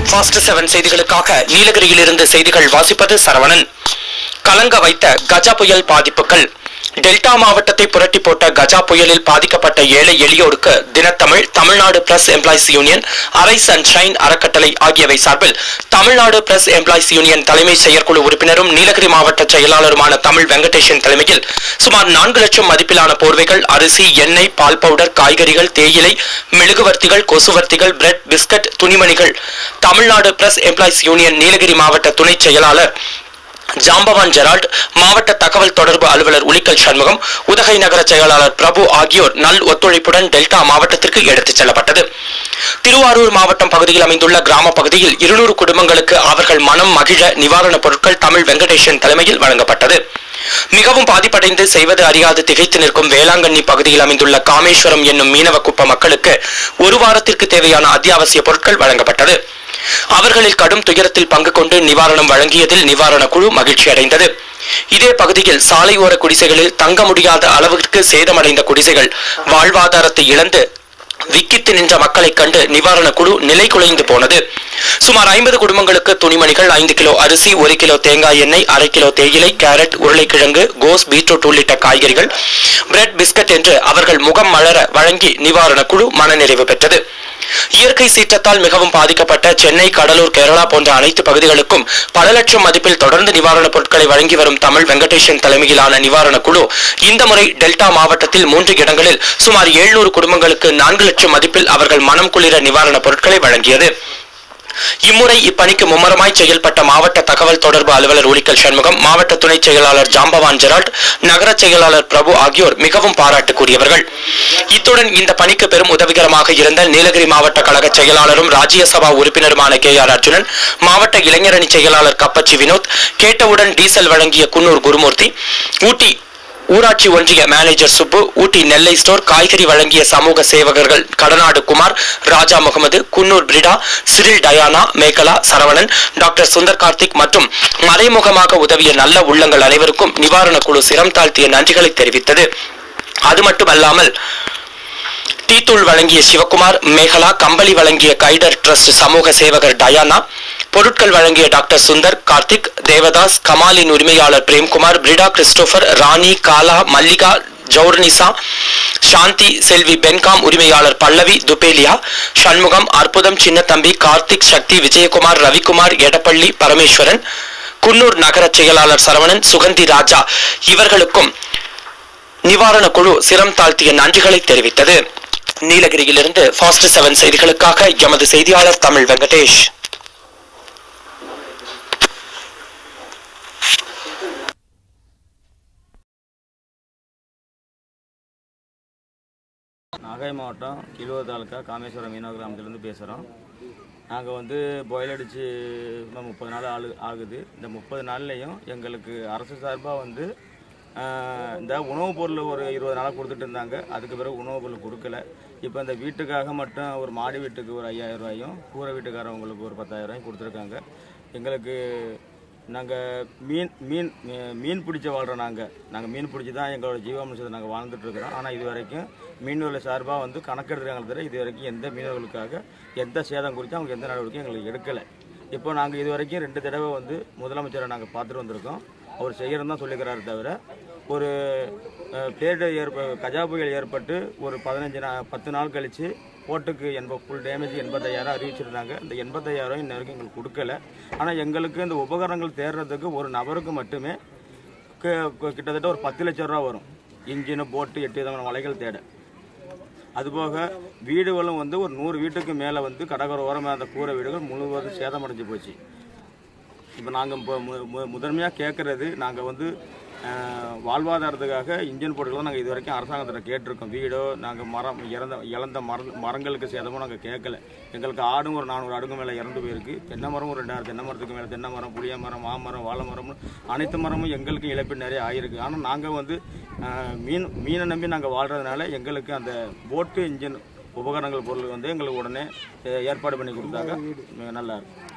fast seven செய்திகளுக்காக நீலகிரியிலிருந்து செய்திகள் வாசிப்பது சரவணன் கலங்க வைத்த கஜா புயல் பாதிப்புகள் டெல்டா மாவட்டத்தை புரட்டி போட்ட கஜா புயலில் பாதிக்கப்பட்ட ஏழை எளியோருக்கு Dinathamizh Tamil Nadu press employees union அரை சன்ஷைன் அறக்கட்டளை ஆகியவை சார்பில் தமிழ்நாடு பிரஸ் எம்ப்ளாய்ஸ் யூனியன் தலைமை செயற்குழு உறுப்பினரும் நீலகிரி மாவட்ட செயலாளருமான தமிழ் வெங்கடேஷன் தலைமையில் சுமார் நான்கு லட்சம் மதிப்பிலான போர்வைகள் அரிசி எண்ணெய் பால் பவுடர் காய்கறிகள் தேயிலை மெழுகுவர்த்திகள் கொசுவர்த்திகள் பிரெட் பிஸ்கட் துணிமணிகள் Tamil Nadu press employees union Nilgiri மாவட்ட துணை செயலாளர் ஜாம்பவான் ஜெரால்ட் மாவட்ட தகவல் தொடர்பு அலுவலர் உலிக்கல் சண்முகம் உதகை நகர செயலாளர் பிரபு ஆகியோர் நல் ஒத்துழைப்புடன் டெல்டா மாவட்டத்திற்கு எடுத்துச் செல்லப்பட்டது திருவாரூர் மாவட்டம் பகுதியில் அமைந்துள்ள கிராம பகுதியில் இருநூறு குடும்பங்களுக்கு அவர்கள் மனம் மகிழ நிவாரணப் பொருட்கள் தமிழ் வெங்கடேஷன் தலைமையில் வழங்கப்பட்டது மிகவும் பாதிப்படைந்து செய்வது அறியாது திகைத்து நிற்கும் வேளாங்கண்ணி பகுதியில் அமைந்துள்ள காமேஸ்வரம் என்னும் மீனவ குப்ப மக்களுக்கு ஒரு வாரத்திற்கு தேவையான அத்தியாவசிய பொருட்கள் வழங்கப்பட்டது அவர்களில் கடும் துயரத்தில் பங்கு கொண்டு நிவாரணம் வழங்கியதில் நிவாரண குழு மகிழ்ச்சி அடைந்தது இதே பகுதியில் சாலையோர குடிசைகளில் தங்க முடியாத அளவிற்கு சேதமடைந்த குடிசைகள் வாழ்வாதாரத்தை இழந்து விக்கித்து நின்ற மக்களைக் கண்டு நிவாரண குழு நிலை குலைந்து போனது சுமார் ஐம்பது குடும்பங்களுக்கு துணிமணிகள் ஐந்து கிலோ அரிசி ஒரு கிலோ தேங்காய் எண்ணெய் அரை கிலோ தேயிலை கேரட் உருளைக்கிழங்கு கோஸ் பீட்ரூட் உள்ளிட்ட காய்கறிகள் பிரெட் பிஸ்கட் என்று அவர்கள் முகம் மலர வழங்கி நிவாரண குழு மனநிறைவு பெற்றது இயற்கை சீற்றத்தால் மிகவும் பாதிக்கப்பட்ட சென்னை கடலூர் கேரளா போன்ற அனைத்து பகுதிகளுக்கும் பல லட்சம் மதிப்பில் தொடர்ந்து நிவாரணப் பொருட்களை வழங்கி வரும் தமிழ் வெங்கடேஷன் தலைமையிலான நிவாரண குழு இந்த முறை டெல்டா மாவட்டத்தில் மூன்று இடங்களில் சுமார் எழுநூறு குடும்பங்களுக்கு நான்கு லட்சம் மதிப்பில் அவர்கள் மனம் குளிர நிவாரணப் பொருட்களை வழங்கியது இம்முறை இப்பணிக்கு மும்முரமாய் செயல்பட்ட மாவட்ட தகவல் தொடர்பு அலுவலர் உலிக்கல் சண்முகம் மாவட்ட துணை செயலாளர் ஜாம்பவான் ஜெரால்ட் நகர செயலாளர் பிரபு ஆகியோர் மிகவும் பாராட்டுக்குரியவர்கள் இத்துடன் இந்த பணிக்கு பெரும் உதவிகரமாக இருந்த நீலகிரி மாவட்ட கழக செயலாளரும் ராஜ்யசபா உறுப்பினருமான கே ஆர் அர்ஜுனன் மாவட்ட இளைஞரணி செயலாளர் கப்பச்சி வினோத் கேட்டவுடன் டீசல் வழங்கிய குன்னூர் குருமூர்த்தி ஊட்டி ஊராட்சி ஒன்றிய மேனேஜர் சுப்பு ஊட்டி நெல்லை ஸ்டோர் காய்கறி வழங்கிய சமூக சேவகர்கள் Kadanadu Kumar Raja Mohammed Coonoor Frida Cyril Diana Megala Saravanan doctor Sundar Karthik மற்றும் மறைமுகமாக உதவிய நல்ல உள்ளங்கள் அனைவருக்கும் நிவாரண குழு சிரம் தாழ்த்திய நன்றிகளை தெரிவித்தது அது மட்டுமல்லாமல் டீத்தூள் வழங்கிய சிவகுமார் மேகலா கம்பளி வழங்கிய கைடர் ட்ரஸ்ட் சமூக சேவகர் டயானா பொருட்கள் வழங்கிய டாக்டர் சுந்தர் கார்த்திக் தேவதாஸ் கமாலின் உரிமையாளர் பிரேம்குமார் பிரிடா கிறிஸ்டோபர் ராணி காலா மல்லிகா ஜௌர்னிசா சாந்தி செல்வி பென்காம் உரிமையாளர் பல்லவி துபேலியா சண்முகம் அற்புதம் சின்னத்தம்பி கார்த்திக் சக்தி விஜயகுமார் ரவிக்குமார் எடப்பள்ளி பரமேஸ்வரன் குன்னூர் நகர செயலாளர் சரவணன் சுகந்தி ராஜா இவர்களுக்கும் நிவாரண குழு சிரம் தாழ்த்திய நன்றிகளை தெரிவித்தது நீலகிரியிலிருந்து ஃபாஸ்ட் செவன் செய்திகளுக்காக எமது செய்தியாளர் தமிழ் வெங்கடேஷ் நாகை மாவட்டம் கிழுவ தாலுக்கா காமேஸ்வரம் மீனவ கிராமத்துலேருந்து பேசுகிறோம் நாங்கள் வந்து பாயில் அடித்து இன்னும் முப்பது நாள் ஆளு ஆகுது இந்த முப்பது நாள்லேயும் எங்களுக்கு அரசு சார்பாக வந்து ஆஹ், இந்த உணவுப் பொருள் ஒரு இருபது நாளாக கொடுத்துட்டு இருந்தாங்க அதுக்கு பிறகு உணவுப் பொருள் கொடுக்கல இப்போ இந்த வீட்டுக்காக மட்டும் ஒரு மாடி வீட்டுக்கு ஒரு ஐயாயிரம் ரூபாயும் கூரை வீட்டுக்காரவங்களுக்கு ஒரு பத்தாயிரம் ரூபாயும் கொடுத்துருக்காங்க எங்களுக்கு நாங்கள் மீன் மீன் மீ- மீன் பிடிச்ச வாழ்கிறோம் நாங்கள் நாங்கள் மீன் பிடிச்சி தான் எங்களோட ஜீவாம்சத்தை நாங்கள் வாழ்ந்துட்டு இருக்கிறோம் ஆனால் இது வரைக்கும் மீனவர்கள் சார்பாக வந்து கணக்கெடுக்கிறாங்களே தவிர இது வரைக்கும் எந்த மீனவர்களுக்காக எந்த சேதம் குறித்து அவங்க எந்த நடவடிக்கையும் எங்களுக்கு எடுக்கலை இப்போ நாங்கள் இது வரைக்கும் ரெண்டு தடவை வந்து முதலமைச்சரை நாங்கள் பார்த்துட்டு வந்திருக்கோம் அவர் செய்கிறன்னு தான் சொல்லிக்கிறாரு தவிர ஒரு அஹ், பேரிடர் ஏற்ப கஜா புயல் ஏற்பட்டு ஒரு பதினஞ்சு நா பத்து நாள் கழித்து போட்டுக்கு எண்ப ஃபுல் டேமேஜ் எண்பத்தையாயிரம் அறிவிச்சிருந்தாங்க இந்த எண்பத்தையாயிரம் இன்ன வரைக்கும் எங்களுக்கு கொடுக்கல ஆனால் எங்களுக்கு இந்த உபகரணங்கள் தேடுறதுக்கு ஒரு நபருக்கு மட்டுமே கு- கு- கிட்டத்தட்ட ஒரு பத்து லட்சம் ரூபா வரும் இன்ஜினு போட்டு எட்டு விதமான வலைகள் தேட அதுபோக வீடுகளும் வந்து ஒரு நூறு வீட்டுக்கு மேலே வந்து கடற்கரை ஓரமாக அந்த கூரை வீடுகள் முழுவதும் சேதமடைஞ்சு போச்சு இப்போ நாங்கள் இப்போ மு மு முதன்மையாக கேட்குறது நாங்கள் வந்து அஹ், வாழ்வாதாரத்துக்காக இன்ஜின் போட்டுக்கலாம் நாங்கள் இது வரைக்கும் அரசாங்கத்தில் கேட்டிருக்கோம் வீடோ நாங்கள் மரம் இறந்த இழந்த மர மரங்களுக்கு சேதமோ நாங்கள் கேட்கல எங்களுக்கு ஆடும் ஒரு நானூறு அடுக்கு மேலே இறந்து போயிருக்கு தென்னை மரம் ஒரு ரெண்டாயிரம் தென்னை மரத்துக்கு மேலே தென்னை மரம் புளிய மரம் மாமரம் வாழை மரம் அனைத்து மரமும் எங்களுக்கு இழப்பு நிறைய ஆயிருக்கு ஆனால் நாங்கள் வந்து அஹ், மீன் மீனை நம்பி நாங்கள் வாழ்கிறதுனால எங்களுக்கு அந்த போட்டு இன்ஜின் உபகரணங்கள் பொருள் வந்து எங்களுக்கு உடனே அஹ், ஏற்பாடு பண்ணி கொடுத்தாங்க மிக நல்லா இருக்கும்